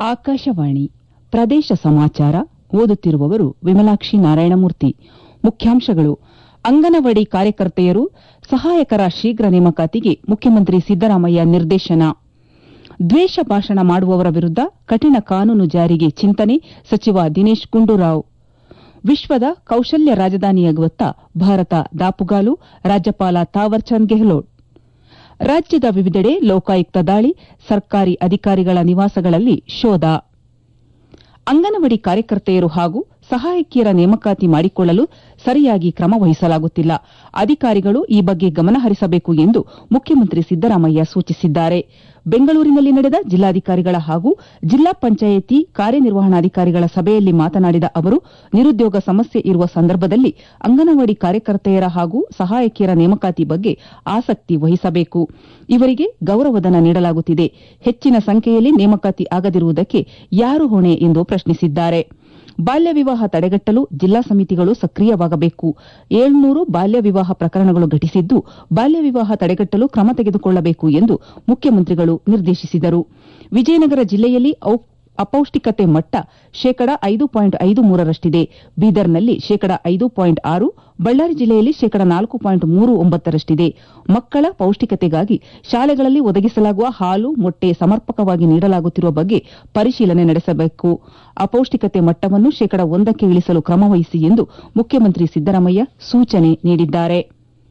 ಆಕಾಶವಾಣಿ ಪ್ರದೇಶ ಸಮಾಚಾರ ಓದುತ್ತಿರುವವರು ವಿಮಲಾಕ್ಷಿ ನಾರಾಯಣಮೂರ್ತಿ ಮುಖ್ಯಾಂಶಗಳು ಅಂಗನವಾಡಿ ಕಾರ್ಯಕರ್ತೆಯರು ಸಹಾಯಕರ ಶೀಘ್ರ ನೇಮಕಾತಿಗೆ ಮುಖ್ಯಮಂತ್ರಿ ಸಿದ್ದರಾಮಯ್ಯ ನಿರ್ದೇಶನ ದ್ವೇಷ ಭಾಷಣ ಮಾಡುವವರ ವಿರುದ್ದ ಕಠಿಣ ಕಾನೂನು ಜಾರಿಗೆ ಚಿಂತನೆ ಸಚಿವ ದಿನೇಶ್ ಗುಂಡೂರಾವ್ ವಿಶ್ವದ ಕೌಶಲ್ಯ ರಾಜಧಾನಿಯಾಗುವತ್ತ ಭಾರತ ದಾಪುಗಾಲು ರಾಜ್ಯಪಾಲ ತಾವರ್ಚಂದ್ ಗೆಹ್ಲೋಟ್ ರಾಜ್ಯದ ವಿವಿಧೆಡೆ ಲೋಕಾಯುಕ್ತ ದಾಳಿ ಸರ್ಕಾರಿ ಅಧಿಕಾರಿಗಳ ನಿವಾಸಗಳಲ್ಲಿ ಶೋಧ ಅಂಗನವಾಡಿ ಕಾರ್ಯಕರ್ತೆಯರು ಹಾಗೂ ಸಹಾಯಕಿಯರ ನೇಮಕಾತಿ ಮಾಡಿಕೊಳ್ಳಲು ಸರಿಯಾಗಿ ಕ್ರಮ ವಹಿಸಲಾಗುತ್ತಿಲ್ಲ ಅಧಿಕಾರಿಗಳು ಈ ಬಗ್ಗೆ ಗಮನ ಹರಿಸಬೇಕು ಎಂದು ಮುಖ್ಯಮಂತ್ರಿ ಸಿದ್ದರಾಮಯ್ಯ ಸೂಚಿಸಿದ್ದಾರೆ ಬೆಂಗಳೂರಿನಲ್ಲಿ ನಡೆದ ಜಿಲ್ಲಾಧಿಕಾರಿಗಳ ಹಾಗೂ ಜಿಲ್ಲಾ ಪಂಚಾಯಿತಿ ಕಾರ್ಯನಿರ್ವಹಣಾಧಿಕಾರಿಗಳ ಸಭೆಯಲ್ಲಿ ಮಾತನಾಡಿದ ಅವರು ನಿರುದ್ಯೋಗ ಸಮಸ್ಯೆ ಇರುವ ಸಂದರ್ಭದಲ್ಲಿ ಅಂಗನವಾಡಿ ಕಾರ್ಯಕರ್ತೆಯರ ಹಾಗೂ ಸಹಾಯಕಿಯರ ನೇಮಕಾತಿ ಬಗ್ಗೆ ಆಸಕ್ತಿ ವಹಿಸಬೇಕು ಇವರಿಗೆ ಗೌರವಧನ ನೀಡಲಾಗುತ್ತಿದೆ ಹೆಚ್ಚಿನ ಸಂಖ್ಯೆಯಲ್ಲಿ ನೇಮಕಾತಿ ಆಗದಿರುವುದಕ್ಕೆ ಯಾರು ಹೊಣೆ ಎಂದು ಪ್ರಶ್ನಿಸಿದ್ದಾರೆ ಬಾಲ್ಯ ವಿವಾಹ ತಡೆಗಟ್ಟಲು ಜಿಲ್ಲಾ ಸಮಿತಿಗಳು ಸಕ್ರಿಯವಾಗಬೇಕು ಏಳ್ನೂರು ಬಾಲ್ಯ ವಿವಾಹ ಪ್ರಕರಣಗಳು ಘಟಿಸಿದ್ದು ಬಾಲ್ಯ ವಿವಾಹ ತಡೆಗಟ್ಟಲು ಕ್ರಮ ತೆಗೆದುಕೊಳ್ಳಬೇಕು ಎಂದು ಮುಖ್ಯಮಂತ್ರಿಗಳು ನಿರ್ದೇಶಿಸಿದರು ವಿಜಯನಗರ ಜಿಲ್ಲೆಯಲ್ಲಿ ಅಪೌಷ್ಟಿಕತೆ ಮಟ್ಟ ಶೇಕಡ ಐದು ಪಾಯಿಂಟ್ ಐದು ಮೂರರಷ್ಟಿದೆ ಬೀದರ್ನಲ್ಲಿ ಶೇಕಡ ಐದು ಪಾಯಿಂಟ್ ಆರು ಬಳ್ಳಾರಿ ಜಿಲ್ಲೆಯಲ್ಲಿ ಶೇಕಡ ನಾಲ್ಕು ಪಾಯಿಂಟ್ ಮೂರು ಒಂಬತ್ತರಷ್ಟಿದೆ ಮಕ್ಕಳ ಪೌಷ್ಟಿಕತೆಗಾಗಿ ಶಾಲೆಗಳಲ್ಲಿ ಒದಗಿಸಲಾಗುವ ಹಾಲು ಮೊಟ್ಟೆ ಸಮರ್ಪಕವಾಗಿ ನೀಡಲಾಗುತ್ತಿರುವ ಬಗ್ಗೆ ಪರಿಶೀಲನೆ ನಡೆಸಬೇಕು ಅಪೌಷ್ಟಿಕತೆ ಮಟ್ಟವನ್ನು ಶೇಕಡ ಒಂದಕ್ಕೆ ಇಳಿಸಲು ಕ್ರಮವಹಿಸಿ ಎಂದು ಮುಖ್ಯಮಂತ್ರಿ ಸಿದ್ದರಾಮಯ್ಯ ಸೂಚನೆ ನೀಡಿದ್ದಾರೆ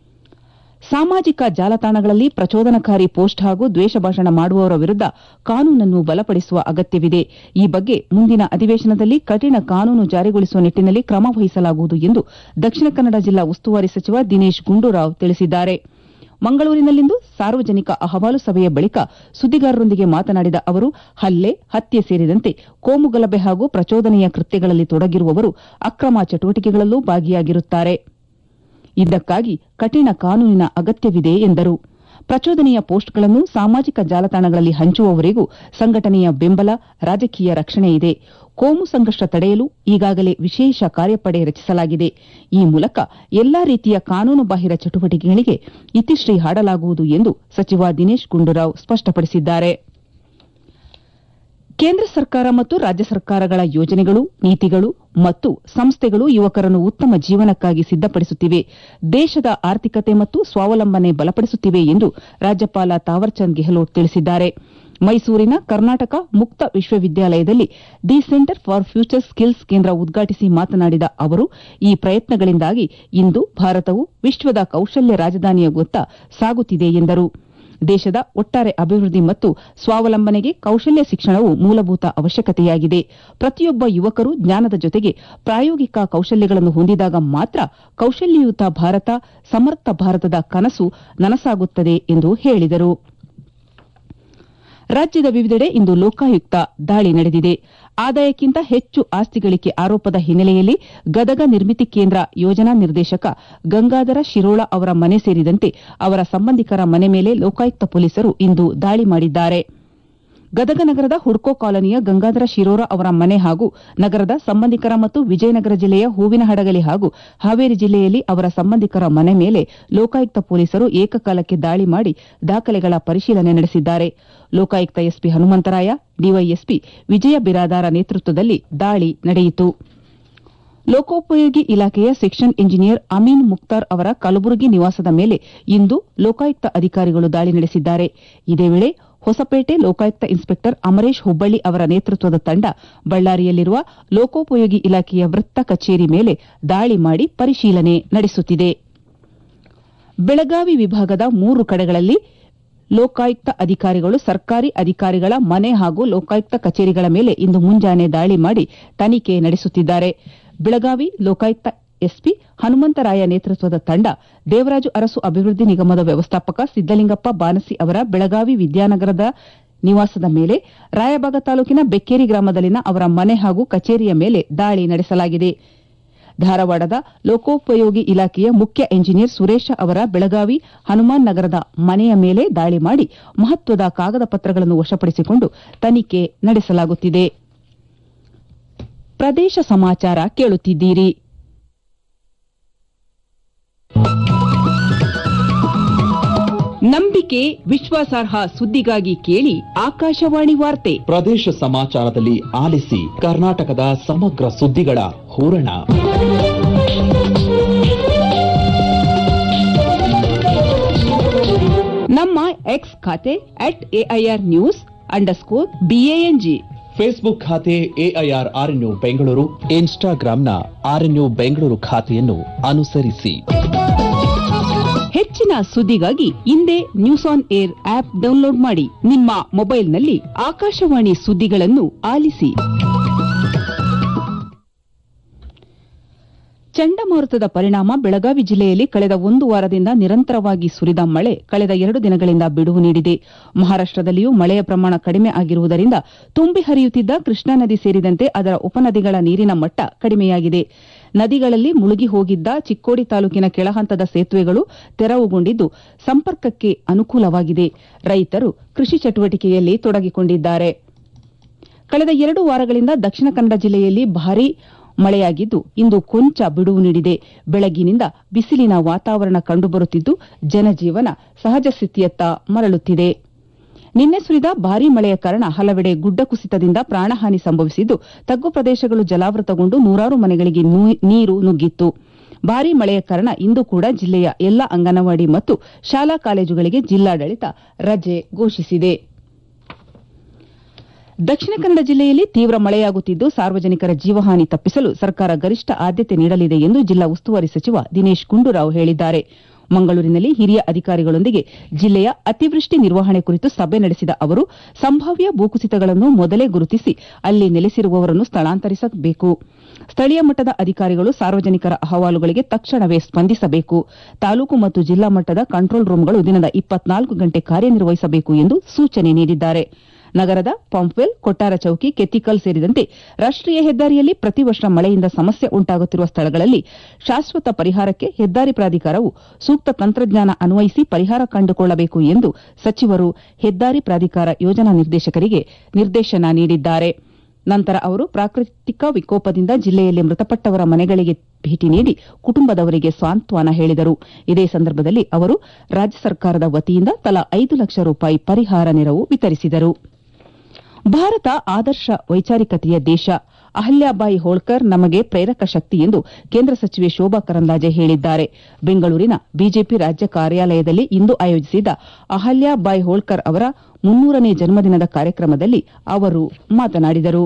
ಸಾಮಾಜಿಕ ಜಾಲತಾಣಗಳಲ್ಲಿ ಪ್ರಚೋದನಕಾರಿ ಪೋಸ್ಟ್ ಹಾಗೂ ದ್ವೇಷ ಭಾಷಣ ಮಾಡುವವರ ವಿರುದ್ದ ಕಾನೂನನ್ನು ಬಲಪಡಿಸುವ ಅಗತ್ಯವಿದೆ ಈ ಬಗ್ಗೆ ಮುಂದಿನ ಅಧಿವೇಶನದಲ್ಲಿ ಕಠಿಣ ಕಾನೂನು ಜಾರಿಗೊಳಿಸುವ ನಿಟ್ಟಿನಲ್ಲಿ ಕ್ರಮ ವಹಿಸಲಾಗುವುದು ಎಂದು ದಕ್ಷಿಣ ಕನ್ನಡ ಜಿಲ್ಲಾ ಉಸ್ತುವಾರಿ ಸಚಿವ ದಿನೇಶ್ ಗುಂಡೂರಾವ್ ತಿಳಿಸಿದ್ದಾರೆ ಮಂಗಳೂರಿನಲ್ಲಿಂದು ಸಾರ್ವಜನಿಕ ಅಹವಾಲು ಸಭೆಯ ಬಳಿಕ ಸುದ್ದಿಗಾರರೊಂದಿಗೆ ಮಾತನಾಡಿದ ಅವರು ಹಲ್ಲೆ ಹತ್ಯೆ ಸೇರಿದಂತೆ ಕೋಮುಗಲಭೆ ಹಾಗೂ ಪ್ರಚೋದನೆಯ ಕೃತ್ಯಗಳಲ್ಲಿ ತೊಡಗಿರುವವರು ಅಕ್ರಮ ಚಟುವಟಿಕೆಗಳಲ್ಲೂ ಭಾಗಿಯಾಗಿರುತ್ತಾರೆ ಇದಕ್ಕಾಗಿ ಕಠಿಣ ಕಾನೂನಿನ ಅಗತ್ಯವಿದೆ ಎಂದರು ಪ್ರಚೋದನೆಯ ಪೋಸ್ಟ್ಗಳನ್ನು ಸಾಮಾಜಿಕ ಜಾಲತಾಣಗಳಲ್ಲಿ ಹಂಚುವವರಿಗೂ ಸಂಘಟನೆಯ ಬೆಂಬಲ ರಾಜಕೀಯ ರಕ್ಷಣೆ ಇದೆ ಕೋಮು ಸಂಘರ್ಷ ತಡೆಯಲು ಈಗಾಗಲೇ ವಿಶೇಷ ಕಾರ್ಯಪಡೆ ರಚಿಸಲಾಗಿದೆ ಈ ಮೂಲಕ ಎಲ್ಲಾ ರೀತಿಯ ಕಾನೂನುಬಾಹಿರ ಚಟುವಟಿಕೆಗಳಿಗೆ ಇತಿಶ್ರೀ ಹಾಡಲಾಗುವುದು ಎಂದು ಸಚಿವ ದಿನೇಶ್ ಗುಂಡೂರಾವ್ ಸ್ಪಷ್ಟಪಡಿಸಿದ್ದಾರೆ ಕೇಂದ್ರ ಸರ್ಕಾರ ಮತ್ತು ರಾಜ್ಯ ಸರ್ಕಾರಗಳ ಯೋಜನೆಗಳು ನೀತಿಗಳು ಮತ್ತು ಸಂಸ್ಥೆಗಳು ಯುವಕರನ್ನು ಉತ್ತಮ ಜೀವನಕ್ಕಾಗಿ ಸಿದ್ದಪಡಿಸುತ್ತಿವೆ ದೇಶದ ಆರ್ಥಿಕತೆ ಮತ್ತು ಸ್ವಾವಲಂಬನೆ ಬಲಪಡಿಸುತ್ತಿವೆ ಎಂದು ರಾಜ್ಯಪಾಲ ತಾವರ್ಚಂದ್ ಗೆಹ್ಲೋಟ್ ತಿಳಿಸಿದ್ದಾರೆ ಮೈಸೂರಿನ ಕರ್ನಾಟಕ ಮುಕ್ತ ವಿಶ್ವವಿದ್ಯಾಲಯದಲ್ಲಿ the centre for future skills ಕೇಂದ್ರ ಉದ್ಘಾಟಿಸಿ ಮಾತನಾಡಿದ ಅವರು ಈ ಪ್ರಯತ್ನಗಳಿಂದಾಗಿ ಇಂದು ಭಾರತವು ವಿಶ್ವದ ಕೌಶಲ್ಯ ರಾಜಧಾನಿಯಾಗುವತ್ತ ಸಾಗುತ್ತಿದೆ ಎಂದರು ದೇಶದ ಒಟ್ಟಾರೆ ಅಭಿವೃದ್ಧಿ ಮತ್ತು ಸ್ವಾವಲಂಬನೆಗೆ ಕೌಶಲ್ಯ ಶಿಕ್ಷಣವು ಮೂಲಭೂತ ಅವಶ್ಯಕತೆಯಾಗಿದೆ ಪ್ರತಿಯೊಬ್ಬ ಯುವಕರು ಜ್ಞಾನದ ಜೊತೆಗೆ ಪ್ರಾಯೋಗಿಕ ಕೌಶಲ್ಯಗಳನ್ನು ಹೊಂದಿದಾಗ ಮಾತ್ರ ಕೌಶಲ್ಯಯುತ ಭಾರತ ಸಮರ್ಥ ಭಾರತದ ಕನಸು ನನಸಾಗುತ್ತದೆ ಎಂದು ಹೇಳಿದರು ರಾಜ್ಯದ ವಿವಿಧೆಡೆ ಇಂದು ಲೋಕಾಯುಕ್ತ ದಾಳಿ ನಡೆದಿದೆ ಆದಾಯಕ್ಕಿಂತ ಹೆಚ್ಚು ಆಸ್ತಿ ಗಳಿಕೆ ಆರೋಪದ ಹಿನ್ನೆಲೆಯಲ್ಲಿ ಗದಗ ನಿರ್ಮಿತಿ ಕೇಂದ್ರ ಯೋಜನಾ ನಿರ್ದೇಶಕ ಗಂಗಾಧರ ಶಿರೋಳ ಅವರ ಮನೆ ಸೇರಿದಂತೆ ಅವರ ಸಂಬಂಧಿಕರ ಮನೆ ಮೇಲೆ ಲೋಕಾಯುಕ್ತ ಪೊಲೀಸರು ಇಂದು ದಾಳಿ ಮಾಡಿದ್ದಾರೆ ಗದಗ ನಗರದ ಹುಡ್ಕೋ ಕಾಲೋನಿಯ ಗಂಗಾಧರ ಶಿರೋರ ಅವರ ಮನೆ ಹಾಗೂ ನಗರದ ಸಂಬಂಧಿಕರ ಮತ್ತು ವಿಜಯನಗರ ಜಿಲ್ಲೆಯ ಹೂವಿನಹಡಗಲಿ ಹಾಗೂ ಹಾವೇರಿ ಜಿಲ್ಲೆಯಲ್ಲಿ ಅವರ ಸಂಬಂಧಿಕರ ಮನೆ ಮೇಲೆ ಲೋಕಾಯುಕ್ತ ಪೊಲೀಸರು ಏಕಕಾಲಕ್ಕೆ ದಾಳಿ ಮಾಡಿ ದಾಖಲೆಗಳ ಪರಿಶೀಲನೆ ನಡೆಸಿದ್ದಾರೆ ಲೋಕಾಯುಕ್ತ ಎಸ್ಪಿ ಹನುಮಂತರಾಯ ಡಿವೈಎಸ್ಪಿ ವಿಜಯ ಬಿರಾದಾರ ನೇತೃತ್ವದಲ್ಲಿ ದಾಳಿ ನಡೆಯಿತು ಲೋಕೋಪಯೋಗಿ ಇಲಾಖೆಯ ಸೆಕ್ಷನ್ ಇಂಜಿನಿಯರ್ ಅಮೀನ್ ಮುಕ್ತಾರ್ ಅವರ ಕಲಬುರಗಿ ನಿವಾಸದ ಮೇಲೆ ಇಂದು ಲೋಕಾಯುಕ್ತ ಅಧಿಕಾರಿಗಳು ದಾಳಿ ನಡೆಸಿದ್ದಾರೆ ಇದೇ ವೇಳೆ ಹೊಸಪೇಟೆ ಲೋಕಾಯುಕ್ತ ಇನ್ಸ್ಪೆಕ್ಟರ್ ಅಮರೇಶ್ ಹುಬ್ಬಳ್ಳಿ ಅವರ ನೇತೃತ್ವದ ತಂಡ ಬಳ್ಳಾರಿಯಲ್ಲಿರುವ ಲೋಕೋಪಯೋಗಿ ಇಲಾಖೆಯ ವೃತ್ತ ಕಚೇರಿ ಮೇಲೆ ದಾಳಿ ಮಾಡಿ ಪರಿಶೀಲನೆ ನಡೆಸುತ್ತಿದೆ ಬೆಳಗಾವಿ ವಿಭಾಗದ ಮೂರು ಕಡೆಗಳಲ್ಲಿ ಲೋಕಾಯುಕ್ತ ಅಧಿಕಾರಿಗಳು ಸರ್ಕಾರಿ ಅಧಿಕಾರಿಗಳ ಮನೆ ಹಾಗೂ ಲೋಕಾಯುಕ್ತ ಕಚೇರಿಗಳ ಮೇಲೆ ಇಂದು ಮುಂಜಾನೆ ದಾಳಿ ಮಾಡಿ ತನಿಖೆ ನಡೆಸುತ್ತಿದ್ದಾರೆ ಬೆಳಗಾವಿ ಲೋಕಾಯುಕ್ತ ಎಸ್ಪಿ ಹನುಮಂತರಾಯ ನೇತೃತ್ವದ ತಂಡ ದೇವರಾಜು ಅರಸು ಅಭಿವೃದ್ಧಿ ನಿಗಮದ ವ್ಯವಸ್ಥಾಪಕ ಸಿದ್ದಲಿಂಗಪ್ಪ ಬಾನಸಿ ಅವರ ಬೆಳಗಾವಿ ವಿದ್ಯಾನಗರದ ನಿವಾಸದ ಮೇಲೆ ರಾಯಬಾಗ ತಾಲೂಕಿನ ಬೆಕ್ಕೇರಿ ಗ್ರಾಮದಲ್ಲಿನ ಅವರ ಮನೆ ಹಾಗೂ ಕಚೇರಿಯ ಮೇಲೆ ದಾಳಿ ನಡೆಸಲಾಗಿದೆ ಧಾರವಾಡದ ಲೋಕೋಪಯೋಗಿ ಇಲಾಖೆಯ ಮುಖ್ಯ ಎಂಜಿನಿಯರ್ ಸುರೇಶ ಅವರ ಬೆಳಗಾವಿ ಹನುಮಾನ್ ನಗರದ ಮನೆಯ ಮೇಲೆ ದಾಳಿ ಮಾಡಿ ಮಹತ್ವದ ಕಾಗದ ಪತ್ರಗಳನ್ನು ವಶಪಡಿಸಿಕೊಂಡು ತನಿಖೆ ನಡೆಸಲಾಗುತ್ತಿದೆ ಪ್ರದೇಶ ಸಮಾಚಾರ ಕೇಳುತ್ತಿದ್ದೀರಿ ನಂಬಿಕೆ ವಿಶ್ವಾಸಾರ್ಹ ಸುದ್ದಿಗಾಗಿ ಕೇಳಿ ಆಕಾಶವಾಣಿ ವಾರ್ತೆ ಪ್ರದೇಶ ಸಮಾಚಾರದಲ್ಲಿ ಆಲಿಸಿ ಕರ್ನಾಟಕದ ಸಮಗ್ರ ಸುದ್ದಿಗಳ ಹೂರಣ ನಮ್ಮ ಎಕ್ಸ್ ಖಾತೆ at AIR news underscore BANG Facebook ಖಾತೆ ಎಐಆರ್ ಆರ್ಎನ್ಯು ಬೆಂಗಳೂರು ಇನ್ಸ್ಟಾಗ್ರಾಂನ ಆರ್ಎನ್ಯು ಬೆಂಗಳೂರು ಖಾತೆಯನ್ನು ಅನುಸರಿಸಿ ಹೆಚ್ಚಿನ ಸುದ್ದಿಗಾಗಿ ಹಿಂದೆ news on air app download ಮಾಡಿ ನಿಮ್ಮ ಮೊಬೈಲ್ನಲ್ಲಿ ಆಕಾಶವಾಣಿ ಸುದ್ದಿಗಳನ್ನು ಆಲಿಸಿ ಚಂಡಮಾರುತದ ಪರಿಣಾಮ ಬೆಳಗಾವಿ ಜಿಲ್ಲೆಯಲ್ಲಿ ಕಳೆದ ಒಂದು ವಾರದಿಂದ ನಿರಂತರವಾಗಿ ಸುರಿದ ಮಳೆ ಕಳೆದ ಎರಡು ದಿನಗಳಿಂದ ಬಿಡುವು ನೀಡಿದೆ ಮಹಾರಾಷ್ಟದಲ್ಲಿಯೂ ಮಳೆಯ ಪ್ರಮಾಣ ಕಡಿಮೆ ಆಗಿರುವುದರಿಂದ ತುಂಬಿ ಹರಿಯುತ್ತಿದ್ದ ಕೃಷ್ಣಾ ನದಿ ಸೇರಿದಂತೆ ಅದರ ಉಪನದಿಗಳ ನೀರಿನ ಮಟ್ಟ ಕಡಿಮೆಯಾಗಿದೆ ನದಿಗಳಲ್ಲಿ ಮುಳುಗಿ ಹೋಗಿದ್ದ ಚಿಕ್ಕೋಡಿ ತಾಲೂಕಿನ ಕೆಳಹಂತದ ಸೇತುವೆಗಳು ತೆರವುಗೊಂಡಿದ್ದು ಸಂಪರ್ಕಕ್ಕೆ ಅನುಕೂಲವಾಗಿದೆ ರೈತರು ಕೃಷಿ ಚಟುವಟಿಕೆಯಲ್ಲಿ ತೊಡಗಿಕೊಂಡಿದ್ದಾರೆ ಕಳೆದ ಎರಡು ವಾರಗಳಿಂದ ದಕ್ಷಿಣ ಕನ್ನಡ ಜಿಲ್ಲೆಯಲ್ಲಿ ಭಾರೀ ಮಳೆಯಾಗಿದ್ದು ಇಂದು ಕೊಂಚ ಬಿಡುವು ನೀಡಿದೆ ಬೆಳಗ್ಗಿನಿಂದ ಬಿಸಿಲಿನ ವಾತಾವರಣ ಕಂಡುಬರುತ್ತಿದ್ದು ಜನಜೀವನ ಸಹಜ ಸ್ಥಿತಿಯತ್ತ ಮರಳುತ್ತಿದೆ ನಿನ್ನೆ ಸುರಿದ ಭಾರೀ ಮಳೆಯ ಕಾರಣ ಹಲವೆಡೆ ಗುಡ್ಡ ಕುಸಿತದಿಂದ ಪ್ರಾಣಹಾನಿ ಸಂಭವಿಸಿದ್ದು ತಗ್ಗು ಪ್ರದೇಶಗಳು ಜಲಾವೃತಗೊಂಡು ನೂರಾರು ಮನೆಗಳಿಗೆ ನೀರು ನುಗ್ಗಿತ್ತು ಭಾರೀ ಮಳೆಯ ಕಾರಣ ಇಂದು ಕೂಡ ಜಿಲ್ಲೆಯ ಎಲ್ಲಾ ಅಂಗನವಾಡಿ ಮತ್ತು ಶಾಲಾ ಕಾಲೇಜುಗಳಿಗೆ ಜಿಲ್ಲಾಡಳಿತ ರಜೆ ಘೋಷಿಸಿದೆ ದಕ್ಷಿಣ ಕನ್ನಡ ಜಿಲ್ಲೆಯಲ್ಲಿ ತೀವ್ರ ಮಳೆಯಾಗುತ್ತಿದ್ದು ಸಾರ್ವಜನಿಕರ ಜೀವಹಾನಿ ತಪ್ಪಿಸಲು ಸರ್ಕಾರ ಗರಿಷ್ಠ ಆದ್ಯತೆ ನೀಡಲಿದೆ ಎಂದು ಜಿಲ್ಲಾ ಉಸ್ತುವಾರಿ ಸಚಿವ ದಿನೇಶ್ ಗುಂಡೂರಾವ್ ಹೇಳಿದ್ದಾರೆ ಮಂಗಳೂರಿನಲ್ಲಿ ಹಿರಿಯ ಅಧಿಕಾರಿಗಳೊಂದಿಗೆ ಜಿಲ್ಲೆಯ ಅತಿವೃಷ್ಟಿ ನಿರ್ವಹಣೆ ಕುರಿತು ಸಭೆ ನಡೆಸಿದ ಅವರು ಸಂಭಾವ್ಯ ಭೂಕುಸಿತಗಳನ್ನು ಮೊದಲೇ ಗುರುತಿಸಿ ಅಲ್ಲಿ ನೆಲೆಸಿರುವವರನ್ನು ಸ್ಥಳಾಂತರಿಸಬೇಕು ಸ್ಥಳೀಯ ಮಟ್ಟದ ಅಧಿಕಾರಿಗಳು ಸಾರ್ವಜನಿಕರ ಅಹವಾಲುಗಳಿಗೆ ತಕ್ಷಣವೇ ಸ್ಪಂದಿಸಬೇಕು ತಾಲೂಕು ಮತ್ತು ಜಿಲ್ಲಾ ಮಟ್ಟದ ಕಂಟ್ರೋಲ್ ರೂಂಗಳು ದಿನದ ಇಪ್ಪತ್ನಾಲ್ಕು ಗಂಟೆ ಕಾರ್ಯನಿರ್ವಹಿಸಬೇಕು ಎಂದು ಸೂಚನೆ ನೀಡಿದ್ದಾರೆ ನಗರದ ಪಂಪ್ವೆಲ್ ಕೊಟ್ಟಾರ ಚೌಕಿ ಕೆತ್ತಿಕಲ್ ಸೇರಿದಂತೆ ರಾಷ್ಟೀಯ ಹೆದ್ದಾರಿಯಲ್ಲಿ ಪ್ರತಿ ವರ್ಷ ಮಳೆಯಿಂದ ಸಮಸ್ಯೆ ಉಂಟಾಗುತ್ತಿರುವ ಸ್ಥಳಗಳಲ್ಲಿ ಶಾಶ್ವತ ಪರಿಹಾರಕ್ಕೆ ಹೆದ್ದಾರಿ ಪ್ರಾಧಿಕಾರವು ಸೂಕ್ತ ತಂತ್ರಜ್ಞಾನ ಅನ್ವಯಿಸಿ ಪರಿಹಾರ ಕಂಡುಕೊಳ್ಳಬೇಕು ಎಂದು ಸಚಿವರು ಹೆದ್ದಾರಿ ಪ್ರಾಧಿಕಾರ ಯೋಜನಾ ನಿರ್ದೇಶಕರಿಗೆ ನಿರ್ದೇಶನ ನೀಡಿದ್ದಾರೆ ನಂತರ ಅವರು ಪ್ರಾಕೃತಿಕ ವಿಕೋಪದಿಂದ ಜಿಲ್ಲೆಯಲ್ಲಿ ಮೃತಪಟ್ಟವರ ಮನೆಗಳಿಗೆ ಭೇಟಿ ನೀಡಿ ಕುಟುಂಬದವರಿಗೆ ಸಾಂತ್ವನ ಹೇಳಿದರು ಇದೇ ಸಂದರ್ಭದಲ್ಲಿ ಅವರು ರಾಜ್ಯ ಸರ್ಕಾರದ ವತಿಯಿಂದ ತಲಾ ಐದು ಲಕ್ಷ ರೂಪಾಯಿ ಪರಿಹಾರ ನೆರವು ವಿತರಿಸಿದರು ಭಾರತ ಆದರ್ಶ ವೈಚಾರಿಕತೆಯ ದೇಶ ಅಹಲ್ಯಾಬಾಯಿ ಹೋಳ್ಕರ್ ನಮಗೆ ಪ್ರೇರಕ ಶಕ್ತಿ ಎಂದು ಕೇಂದ್ರ ಸಚಿವೆ ಶೋಭಾ ಕರಂದ್ಲಾಜೆ ಹೇಳಿದ್ದಾರೆ ಬೆಂಗಳೂರಿನ ಬಿಜೆಪಿ ರಾಜ್ಯ ಕಾರ್ಯಾಲಯದಲ್ಲಿ ಇಂದು ಆಯೋಜಿಸಿದ್ದ ಅಹಲ್ಯಾಬಾಯಿ ಹೋಳ್ಕರ್ ಅವರ ಮುನ್ನೂರನೇ ಜನ್ಮದಿನದ ಕಾರ್ಯಕ್ರಮದಲ್ಲಿ ಅವರು ಮಾತನಾಡಿದರು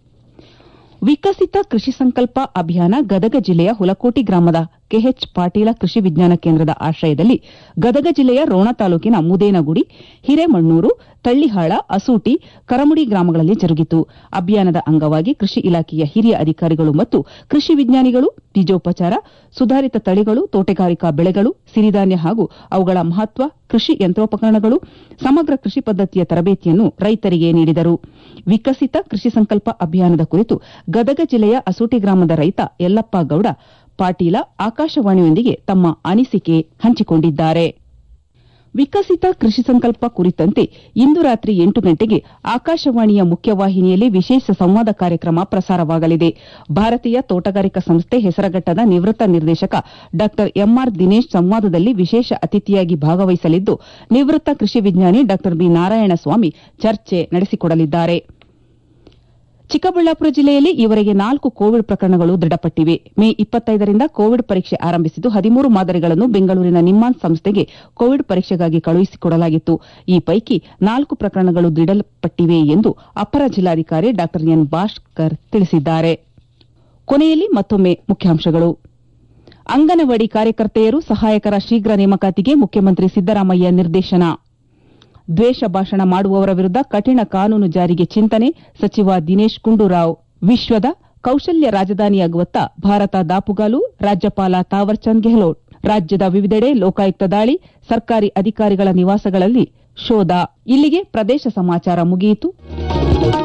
ವಿಕಸಿತ ಕೃಷಿ ಸಂಕಲ್ಪ ಅಭಿಯಾನ ಗದಗ ಜಿಲ್ಲೆಯ ಹುಲಕೋಟಿ ಗ್ರಾಮದ ಕೆಎಚ್ ಪಾಟೀಲ ಕೃಷಿ ವಿಜ್ಞಾನ ಕೇಂದ್ರದ ಆಶ್ರಯದಲ್ಲಿ ಗದಗ ಜಿಲ್ಲೆಯ ರೋಣ ತಾಲೂಕಿನ ಮುದೇನಗುಡಿ ಹಿರೇಮಣ್ಣೂರು ತಳ್ಳಿಹಾಳ ಅಸೂಟಿ ಕರಮುಡಿ ಗ್ರಾಮಗಳಲ್ಲಿ ಜರುಗಿತು ಅಭಿಯಾನದ ಅಂಗವಾಗಿ ಕೃಷಿ ಇಲಾಖೆಯ ಹಿರಿಯ ಅಧಿಕಾರಿಗಳು ಮತ್ತು ಕೃಷಿ ವಿಜ್ಞಾನಿಗಳು ಬೀಜೋಪಚಾರ ಸುಧಾರಿತ ತಳಿಗಳು ತೋಟಗಾರಿಕಾ ಬೆಳೆಗಳು ಸಿರಿಧಾನ್ಯ ಹಾಗೂ ಅವುಗಳ ಮಹತ್ವ ಕೃಷಿ ಯಂತ್ರೋಪಕರಣಗಳು ಸಮಗ್ರ ಕೃಷಿ ಪದ್ದತಿಯ ತರಬೇತಿಯನ್ನು ರೈತರಿಗೆ ನೀಡಿದರು ವಿಕಸಿತ ಕೃಷಿ ಸಂಕಲ್ಪ ಅಭಿಯಾನದ ಕುರಿತು ಗದಗ ಜಿಲ್ಲೆಯ ಅಸೂಟಿ ಗ್ರಾಮದ ರೈತ ಯಲ್ಲಪ್ಪ ಗೌಡ ಪಾಟೀಲ ಆಕಾಶವಾಣಿಯೊಂದಿಗೆ ತಮ್ಮ ಅನಿಸಿಕೆ ಹಂಚಿಕೊಂಡಿದ್ದಾರೆ ವಿಕಸಿತ ಕೃಷಿ ಸಂಕಲ್ಪ ಕುರಿತಂತೆ ಇಂದು ರಾತ್ರಿ ಎಂಟು ಗಂಟೆಗೆ ಆಕಾಶವಾಣಿಯ ಮುಖ್ಯವಾಹಿನಿಯಲ್ಲಿ ವಿಶೇಷ ಸಂವಾದ ಕಾರ್ಯಕ್ರಮ ಪ್ರಸಾರವಾಗಲಿದೆ ಭಾರತೀಯ ತೋಟಗಾರಿಕಾ ಸಂಸ್ಥೆ ಹೆಸರಘಟ್ಟದ ನಿವೃತ್ತ ನಿರ್ದೇಶಕ ಡಾ ಎಂಆರ್ ದಿನೇಶ್ ಸಂವಾದದಲ್ಲಿ ವಿಶೇಷ ಅತಿಥಿಯಾಗಿ ಭಾಗವಹಿಸಲಿದ್ದು ನಿವೃತ್ತ ಕೃಷಿ ವಿಜ್ಞಾನಿ ಡಾ ಬಿ ನಾರಾಯಣಸ್ವಾಮಿ ಚರ್ಚೆ ನಡೆಸಿಕೊಡಲಿದ್ದಾರೆ ಚಿಕ್ಕಬಳ್ಳಾಪುರ ಜಿಲ್ಲೆಯಲ್ಲಿ ಈವರೆಗೆ ನಾಲ್ಕು ಕೋವಿಡ್ ಪ್ರಕರಣಗಳು ದೃಢಪಟ್ಟಿವೆ ಮೇ ಇಪ್ಪತ್ತೈದರಿಂದ ಕೋವಿಡ್ ಪರೀಕ್ಷೆ ಆರಂಭಿಸಿದ್ದು ಹದಿಮೂರು ಮಾದರಿಗಳನ್ನು ಬೆಂಗಳೂರಿನ ನಿಮ್ಮಾನ್ಸ್ ಸಂಸ್ಥೆಗೆ ಕೋವಿಡ್ ಪರೀಕ್ಷೆಗಾಗಿ ಕಳುಹಿಸಿಕೊಡಲಾಗಿತ್ತು ಈ ಪೈಕಿ ನಾಲ್ಕು ಪ್ರಕರಣಗಳು ದೃಢಪಟ್ಟಿವೆ ಎಂದು ಅಪರ ಜಿಲ್ಲಾಧಿಕಾರಿ ಡಾ ಎನ್ ಭಾಸ್ಕರ್ ತಿಳಿಸಿದ್ದಾರೆ ಕೊನೆಯಲ್ಲಿ ಮತ್ತೊಮ್ಮೆ ಮುಖ್ಯಾಂಶಗಳು ಅಂಗನವಾಡಿ ಕಾರ್ಯಕರ್ತೆಯರು ಸಹಾಯಕರ ಶೀಘ್ರ ನೇಮಕಾತಿಗೆ ಮುಖ್ಯಮಂತ್ರಿ ಸಿದ್ದರಾಮಯ್ಯ ನಿರ್ದೇಶನ ದ್ವೇಷ ಭಾಷಣ ಮಾಡುವವರ ವಿರುದ್ದ ಕಠಿಣ ಕಾನೂನು ಜಾರಿಗೆ ಚಿಂತನೆ ಸಚಿವ ದಿನೇಶ್ ಗುಂಡೂರಾವ್ ವಿಶ್ವದ ಕೌಶಲ್ಯ ರಾಜಧಾನಿಯಾಗುವತ್ತ ಭಾರತ ದಾಪುಗಾಲು ರಾಜ್ಯಪಾಲ ತಾವರ್ಚಂದ್ ಗೆಹ್ಲೋಟ್ ರಾಜ್ಯದ ವಿವಿಧೆಡೆ ಲೋಕಾಯುಕ್ತ ದಾಳಿ ಸರ್ಕಾರಿ ಅಧಿಕಾರಿಗಳ ನಿವಾಸಗಳಲ್ಲಿ ಶೋಧ ಇಲ್ಲಿಗೆ ಪ್ರದೇಶ ಸಮಾಚಾರ ಮುಗಿಯಿತು